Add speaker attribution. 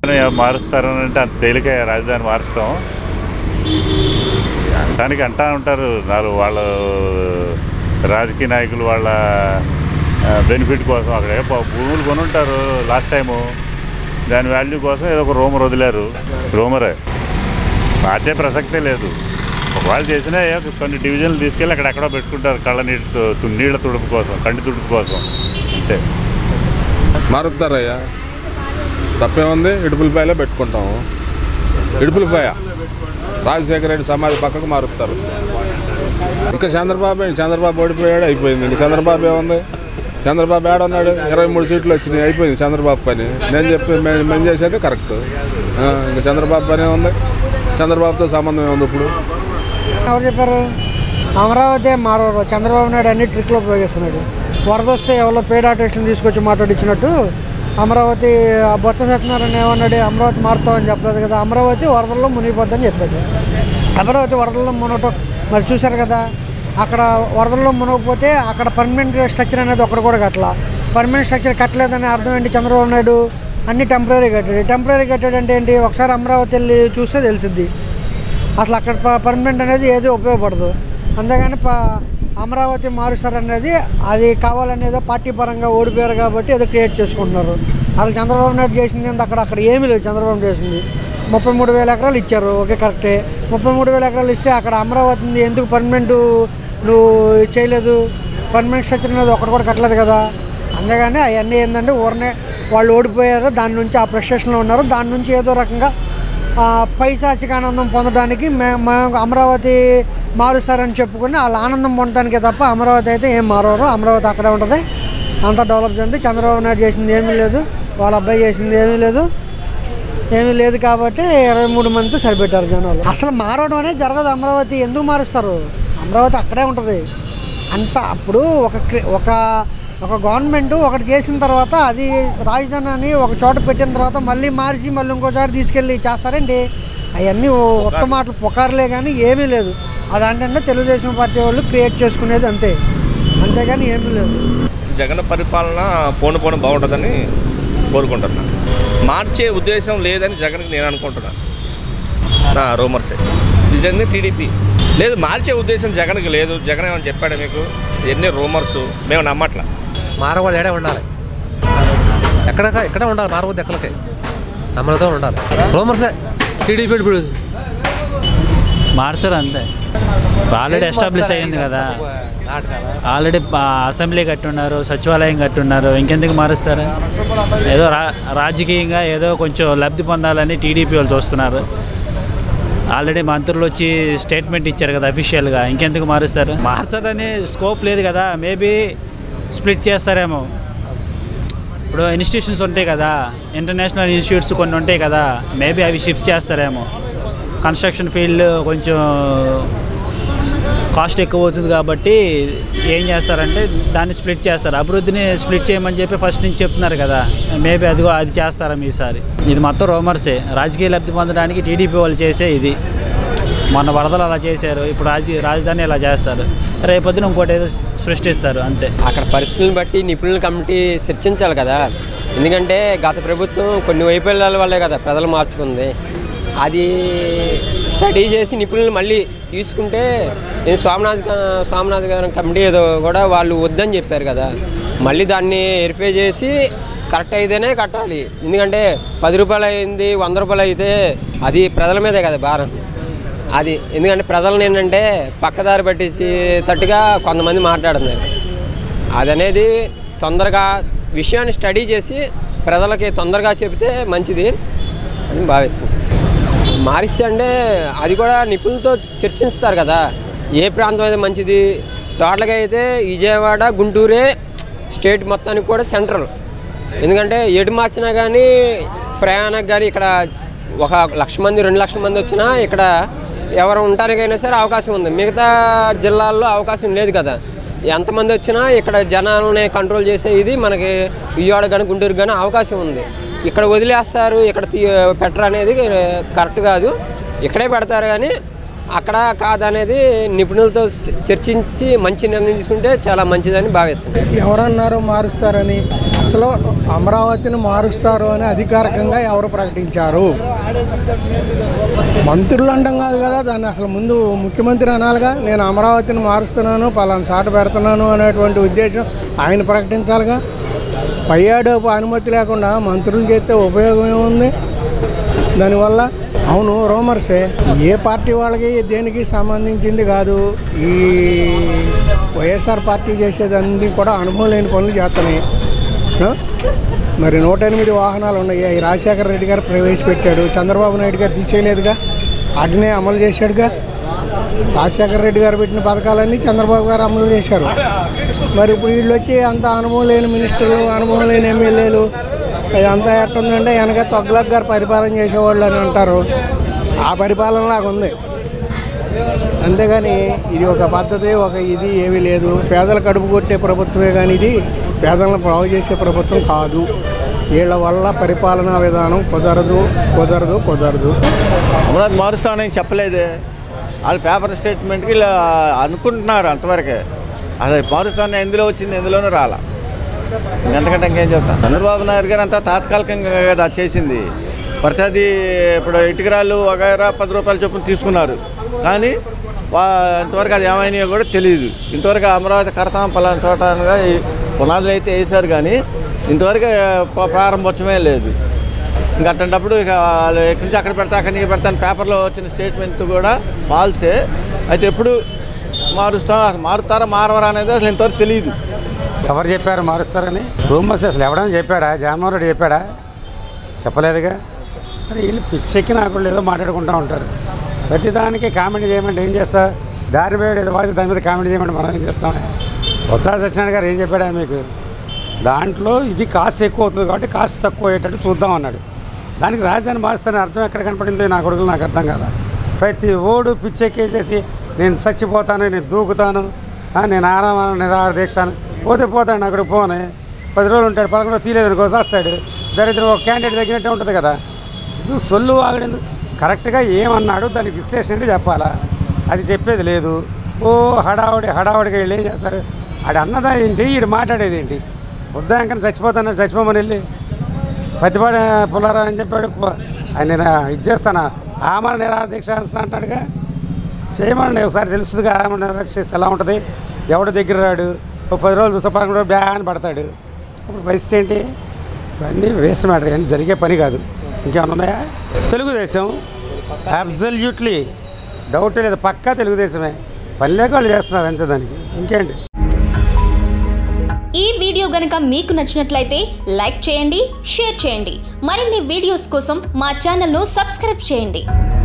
Speaker 1: మారుస్తారని అంటే అంత తేలిక రాజధాని మార్చడం అంటానికి అంటా ఉంటారు నాలుగు వాళ్ళ రాజకీయ నాయకులు వాళ్ళ బెనిఫిట్ కోసం అక్కడ ఏ ప- భూములు కొనుంటారు లాస్ట్ టైము దాని వాల్యూ కోసం ఏదో ఒక రూమర్ వదిలారు రూమరే మార్చే ప్రసక్తే లేదు ఒకవేళ చేసినా ఏ కొన్ని డివిజన్లు తీసుకెళ్ళి అక్కడెక్కడో పెట్టుకుంటారు కళ్ళ నీటి తు- తు- నీళ్ళ తుడుపు కోసం కంటి తుడుపు కోసం అంతే
Speaker 2: మారుతారయ్యా తప్పేముంది ఇడుపులపాయలో పెట్టుకుంటాము ఇడుపులపాయ రాజశేఖర రెడ్డి సమాధి పక్కకు మారుస్తారు ఇంకా చంద్రబాబు ఏంటి? చంద్రబాబు ఓడిపోయాడు అయిపోయింది ఇంకా చంద్రబాబు ఏముంది చంద్రబాబు ఏడున్నాడు ఇరవై మూడు సీట్లు వచ్చినాయి అయిపోయింది చంద్రబాబు పని నేను చెప్పి మేము మేము చేసేది కరెక్ట్ ఆ, ఇంకా చంద్రబాబు పని ఏముంది చంద్రబాబుతో సంబంధం ఏముంది ఇప్పుడు
Speaker 3: ఎవరు చెప్పారు అమరావతి మారవరు చంద్రబాబు నాయుడు అన్ని ట్రిక్లు ఉపయోగిస్తున్నాడు వరద వస్తే ఎవరో పేడ ఆర్టిస్టులను తీసుకొచ్చి మాట్లాడించినట్టు అమరావతి ఆ బొత్స సత్యనారాయణ ఏమన్నాడు అమరావతి మారుతామని చెప్పలేదు కదా అమరావతి వరదల్లో మునిగిపోద్దని చెప్పాడు అమరావతి వరదల్లో మునగటం మరి చూశారు కదా అక్కడ వరదల్లో మునగపోతే అక్కడ పర్మనెంట్ స్ట్రక్చర్ అనేది ఒకటి కూడా కట్టలా పర్మనెంట్ స్ట్రక్చర్ కట్టలేదని అర్థం ఏంటి చంద్రబాబు నాయుడు అన్ని టెంపరీ కట్టాడు టెంపరీ కట్టాడు అంటే ఏంటి ఒకసారి అమరావతి వెళ్ళి చూస్తే తెలిసిద్ది అసలు అక్కడ ప- పర్మనెంట్ అనేది ఏది ఉపయోగపడదు అంతేగాని ప అమరావతి మారుస్తారు అనేది అది కావాలనేదో పార్టీ పరంగా ఓడిపోయారు కాబట్టి ఏదో క్రియేట్ చేసుకుంటున్నారు అసలు చంద్రబాబు నాయుడు చేసింది ఏంది అక్కడ అక్కడ ఏమీ లేదు చంద్రబాబు చేసింది ముప్పై మూడు వేల ఎకరాలు ఇచ్చారు ఓకే కరెక్టే ముప్పై మూడు వేల ఎకరాలు ఇస్తే అక్కడ అమరావతిని ఎందుకు పర్మనెంట్ నువ్వు చేయలేదు పర్మనెంట్ స్ట్రక్చర్ అనేది ఒకటి కూడా కట్టలేదు కదా అంతేగాని అవన్నీ ఏంటంటే ఊరనే వాళ్ళు ఓడిపోయారు దాని నుంచి ఆ ప్రెస్టేషన్లో ఉన్నారు దాని నుంచి ఏదో రకంగా ఆ, పైశాచిక ఆనందం పొందడానికి మే- మేము అమరావతి మారుస్తారని చెప్పుకుని వాళ్ళ ఆనందం పొందడానికే తప్ప అమరావతి అయితే ఏం మారవరు అమరావతి అక్కడే ఉంటుంది అంతా డెవలప్ చేయండి చంద్రబాబు నాయుడు చేసింది ఏమీ లేదు వాళ్ళ అబ్బాయి చేసింది ఏమీ లేదు ఏమీ లేదు కాబట్టి ఇరవై మూడు మందితో సరిపెట్టారు జనాలు అసలు మారడం అనేది జరగదు అమరావతి ఎందుకు మారుస్తారు అమరావతి అక్కడే ఉంటుంది అంత అప్పుడు ఒక క్రి- ఒక ఒక గవర్నమెంట్ ఒకటి చేసిన తర్వాత అది రాజధాని అని ఒక చోట పెట్టిన తర్వాత మళ్ళీ మార్చి మళ్ళీ ఇంకోసారి తీసుకెళ్ళి చేస్తారండి అవన్నీ ఒక్క మాటలు పుకార్లే కానీ ఏమీ లేదు అదంటే తెలుగుదేశం పార్టీ వాళ్ళు క్రియేట్ చేసుకునేది అంతే అంతేగాని ఏమీ లేదు
Speaker 4: జగన్ పరిపాలన పోను పోను బాగుంటుందని కోరుకుంటున్నా మార్చే ఉద్దేశం లేదని జగన్కి నేను అనుకుంటున్నాను నా రూమర్సే నిజంగా టీడీపీ లేదు మార్చే ఉద్దేశం జగన్కి లేదు జగన్ ఏమని చెప్పాడు మీకు ఎన్ని రూమర్స్ మేము నమ్మట్లా
Speaker 5: మారవాళ్ళు ఏడే ఉండాలి ఎక్కడ ఎక్కడ ఉండాలి మారవద్దు ఎక్కడికి నమ్మలతో ఉండాలి రూమర్సే టీడీపీ ఇప్పుడు
Speaker 6: మార్చరు అంతే ఆల్రెడీ ఎస్టాబ్లిష్ అయ్యింది కదా ఆల్రెడీ అసెంబ్లీ కట్టున్నారు సచివాలయం కట్టున్నారు ఇంకెందుకు మారుస్తారు ఏదో రా రాజకీయంగా ఏదో కొంచెం లబ్ధి పొందాలని టీడీపీ వాళ్ళు చూస్తున్నారు ఆల్రెడీ మంత్రులు వచ్చి స్టేట్మెంట్ ఇచ్చారు కదా అఫీషియల్గా ఇంకెందుకు మారుస్తారు మార్చడానికి స్కోప్ లేదు కదా మేబీ స్ప్లిట్ చేస్తారేమో ఇప్పుడు ఇన్స్టిట్యూషన్స్ ఉంటాయి కదా ఇంటర్నేషనల్ ఇన్స్టిట్యూట్స్ కొన్ని ఉంటాయి కదా మేబీ అవి షిఫ్ట్ చేస్తారేమో కన్స్ట్రక్షన్ ఫీల్డ్ కొంచెం కాస్ట్ ఎక్కువ అవుతుంది కాబట్టి ఏం చేస్తారంటే దాన్ని స్ప్లిట్ చేస్తారు అభివృద్ధిని స్ప్లిట్ చేయమని చెప్పి ఫస్ట్ నుంచి చెప్తున్నారు కదా మేబీ అదిగో అది చేస్తారా ఈసారి ఇది మొత్తం రోమర్సే రాజకీయ లబ్ధి పొందడానికి టీడీపీ వాళ్ళు చేసే ఇది మొన్న వరదలు అలా చేశారు ఇప్పుడు రాజ రాజధాని ఇలా చేస్తారు రేపొద్దున ఇంకోటి ఏదో సృష్టిస్తారు అంతే
Speaker 7: అక్కడ పరిస్థితులను బట్టి నిపుణుల కమిటీ చర్చించాలి కదా ఎందుకంటే గత ప్రభుత్వం కొన్ని వైఫల్యాల వల్లే కదా ప్రజలు మార్చుకుంది అది స్టడీ చేసి నిపుణులు మళ్ళీ తీసుకుంటే నేను సోమనాథ్ గా- సోమనాథ్ గారి కమిటీ ఏదో కూడా వాళ్ళు వద్దని చెప్పారు కదా మళ్ళీ దాన్ని వెరిఫై చేసి కరెక్ట్ అయితేనే కట్టాలి ఎందుకంటే పది రూపాయలు అయింది వంద రూపాయలు అయితే అది ప్రజల మీదే కదా భారం అది ఎందుకంటే ప్రజలను ఏంటంటే పక్కదారి పట్టించి తట్టుగా కొంతమంది మాట్లాడుతున్నారు అది అనేది తొందరగా విషయాన్ని స్టడీ చేసి ప్రజలకి తొందరగా చెబితే మంచిది అని భావిస్తుంది మారిస్తే అంటే అది కూడా నిపుణులతో చర్చిస్తారు కదా ఏ ప్రాంతం అయితే మంచిది టోటల్గా అయితే విజయవాడ గుంటూరే స్టేట్ మొత్తానికి కూడా సెంట్రల్ ఎందుకంటే ఎటు మార్చినా కానీ ప్రయాణానికి కానీ ఇక్కడ ఒక లక్ష మంది రెండు లక్షల మంది వచ్చినా ఇక్కడ ఎవరు ఉండటానికైనా సరే అవకాశం ఉంది మిగతా జిల్లాల్లో అవకాశం లేదు కదా ఎంతమంది వచ్చినా ఇక్కడ జనాలని కంట్రోల్ చేసే ఇది మనకి విజయవాడ కానీ గుంటూరు కానీ అవకాశం ఉంది ఇక్కడ వదిలేస్తారు ఇక్కడ తీ పెట్టరు అనేది కరెక్ట్ కాదు ఇక్కడే పెడతారు కానీ అక్కడ కాదనేది నిపుణులతో చ- చర్చించి మంచి నిర్ణయం తీసుకుంటే చాలా మంచిదని భావిస్తున్నాను
Speaker 3: ఎవరన్నారు మారుస్తారని అసలు అమరావతిని మారుస్తారు అని అధికారికంగా ఎవరు ప్రకటించారు మంత్రులు అంటాం కాదు కదా దాన్ని అసలు ముందు ముఖ్యమంత్రి అనాలిగా నేను అమరావతిని మారుస్తున్నాను పలానా చాట పెడుతున్నాను అనేటువంటి ఉద్దేశం ఆయన ప్రకటించాలిగా పై ఆడోపు అనుమతి లేకుండా మంత్రులు చేస్తే ఉపయోగం ఏముంది దానివల్ల అవును రోమర్సే ఏ పార్టీ వాళ్ళకి దేనికి సంబంధించింది కాదు ఈ వైఎస్ఆర్ పార్టీ చేసేది కూడా అనుభవం లేని పనులు చేస్తున్నాయి ఆ? మరి నూట ఎనిమిది వాహనాలు ఉన్నాయి ఈ రాజశేఖర రెడ్డి గారు ప్రవేశపెట్టాడు చంద్రబాబు నాయుడు గారు తీసేయలేదుగా వాటినే అమలు చేశాడుగా రాజశేఖర రెడ్డి గారు పెట్టిన పథకాలన్నీ చంద్రబాబు గారు అమలు చేశారు మరి ఇప్పుడు వీళ్ళు వచ్చి అంత అనుభవం లేని మినిస్టర్లు అనుభవం లేని ఎమ్మెల్యేలు అంతా ఎట్టుందంటే వెనక తొగ్లక్ గారు పరిపాలన చేసేవాళ్ళు అని అంటారు ఆ పరిపాలన లాగా ఉంది అంతేగాని ఇది ఒక పద్ధతి ఒక ఇది ఏమీ లేదు పేదల కడుపు కొట్టే ప్రభుత్వమే కానీ ఇది పేదలను బాగు చేసే ప్రభుత్వం కాదు వీళ్ళ వల్ల పరిపాలనా విధానం కుదరదు కుదరదు కుదరదు
Speaker 8: అమరావతి మారుస్తానని చెప్పలేదే వాళ్ళు పేపర్ స్టేట్మెంట్కి ఇలా అనుకుంటున్నారు అంతవరకే అసలు మారుస్తాను ఎందులో వచ్చింది ఎందులోనూ రాలా ఎంతకంటే ఇంకేం చెప్తాను చంద్రబాబు నాయుడు గారు అంతా తాత్కాలికంగా కదా చేసింది ప్రతిదీ ఇప్పుడు ఇటుకరాళ్ళు వగైరా పది రూపాయల చొప్పున తీసుకున్నారు కానీ వా ఇంతవరకు అది ఏమైనాయో కూడా తెలియదు ఇంతవరకు అమరావతి కడతాం పలానా చోట అనగా ఈ పునాదులు అయితే వేశారు కానీ ఇంతవరకు ప- ప్రారంభోత్సవమే లేదు ఇంకా అట్లాంటప్పుడు ఇక వాళ్ళు ఎక్కడి నుంచి అక్కడ పెడతా అక్కడి నుంచి పెడతాను పేపర్లో వచ్చిన స్టేట్మెంట్ కూడా ఫాల్సే అయితే ఎప్పుడు మారుస్తాం అసలు మారుతారా మారవరా అనేది అసలు ఇంతవరకు తెలియదు
Speaker 9: ఎవరు చెప్పారు మారుస్తారని రూమర్స్ అసలు ఎవడని చెప్పాడా జగన్మోహన్ రెడ్డి చెప్పాడా చెప్పలేదుగా మరి వీళ్ళు పిచ్చెక్కి నాకు ఏదో మాట్లాడుకుంటూ ఉంటారు ప్రతిదానికి కామెంట్ చేయమంటే ఏం చేస్తా దారి వేడు ఏదో వాడితే దాని మీద కామెంట్ చేయమంటే మనం ఏం చేస్తాం ఉత్సాహ సత్యనారాయణ గారు ఏం చెప్పాడా మీకు దాంట్లో ఇది కాస్ట్ ఎక్కువ అవుతుంది కాబట్టి కాస్ట్ తక్కువ అయ్యేటట్టు చూద్దాం అన్నాడు దానికి రాజధాని మారుస్తారని అర్థం ఎక్కడ కనపడిందో నా కొడుకులు నాకు అర్థం కదా ప్రతి ఓడు పిచ్చెక్కేసేసి నేను చచ్చిపోతాను నేను దూకుతాను ఆ, నేను ఆరామ నిరాహార దీక్షను పోతే పోతాడు అక్కడ పోని పది రోజులు ఉంటాడు పదకొండు తీయలేదు అనుకో వస్తాడు దరిద్రం ఒక క్యాండిడేట్ తగ్గినట్టే ఉంటుంది కదా ఇది సొల్లు ఆగడేందుకు కరెక్ట్గా ఏమన్నాడు దానికి విశ్లేషణ అంటే చెప్పాలా అది చెప్పేది లేదు ఓ హడావుడి హడావుడిగా వీళ్ళు ఏం చేస్తారు ఆడు అన్నదా ఏంటి ఈడు మాట్లాడేది ఏంటి ఉద్దాంకని చచ్చిపోతాను చచ్చిపోమని వెళ్ళి పత్తిపాటి పుల్లారా అని చెప్పాడు పో- ఆయన నేను ఇది చేస్తానా ఆమర నిరాహార దీక్ష చేస్తా అంటాడుగా చేయమండి ఒకసారి తెలుస్తుందిగా ఆమర నిరాహార చేస్తే ఎలా ఉంటుంది ఎవడు దగ్గర రాడు ఒక పది రోజులు చూస్తే పదకొండు రోజులు బ్యా అని పడతాడు అప్పుడు పరిస్థితి ఏంటి ఇవన్నీ వేస్ట్ మ్యాటర్ కానీ జరిగే పని కాదు ఇంకేమైనా ఉన్నాయా తెలుగుదేశం అబ్జల్యూట్లీ డౌట్ లేదు పక్కా తెలుగుదేశమే పని లేక వాళ్ళు చేస్తున్నారు అంతే దానికి ఇంకేంటి
Speaker 10: ఈ వీడియో గనుక మీకు నచ్చినట్లయితే లైక్ చేయండి షేర్ చేయండి మరిన్ని వీడియోస్ కోసం మా ఛానల్ను సబ్స్క్రైబ్ చేయండి